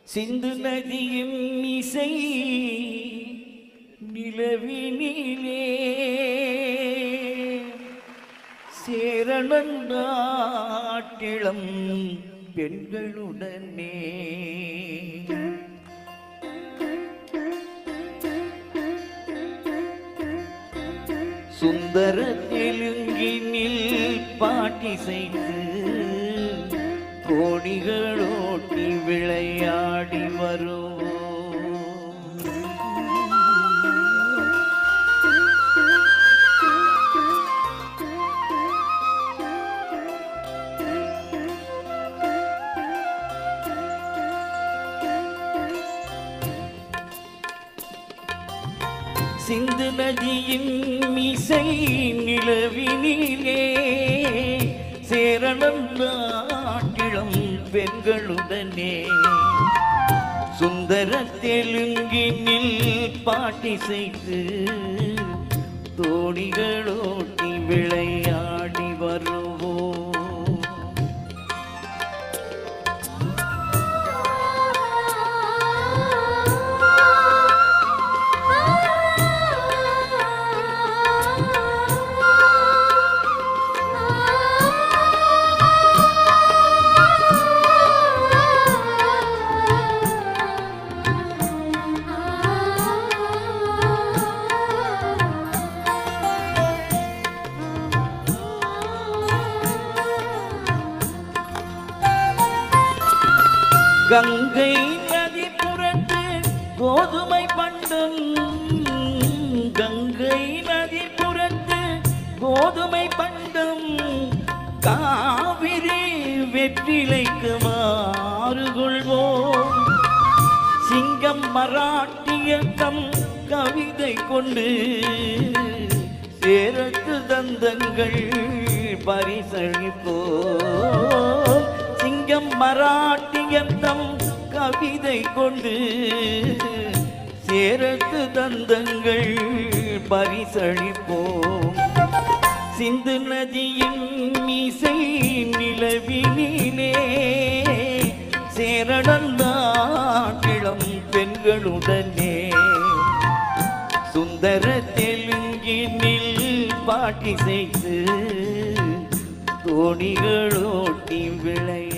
சிந்து நதியும் இசை நிலவினிலே சேரணந்தாட்டிளம் பெண்களுடனே சுந்தர தெலுங்கினில் பாட்டி செய்து கோடிகளோட்டி விளையாடி வருவோம் சிந்து நதியின் மிசை நிலவினிலே சேரணம் நாட்டிளம் பெண்களுடனே சுந்தர தெலுங்கினில் பாட்டி செய்து தோணிகளோட்டி விளையாடி வருவோம் கங்கை நதி புரண்டு கோதுமை பண்டம் கங்கை நதி புரண்டு கோதுமை பண்டம் காவிரி வெற்றிலைக்கு மாறுகொள்வோம் சிங்கம் மராட்டியக்கம் கவிதை கொண்டு சேரத்து தந்தங்கள் பரிசளிப்போம் சிங்கம் மராட்டியத்தம் கவிதை கொண்டு சேரத்து தந்தங்கள் பரிசளிப்போம் சிந்து நதியின் மீசை நிலவினிலே சேரணந்தாட்டிளம் பெண்களுடனே சுந்தர தெலுங்கினில் பாட்டி செய்து தோணிகளோட்டி விளை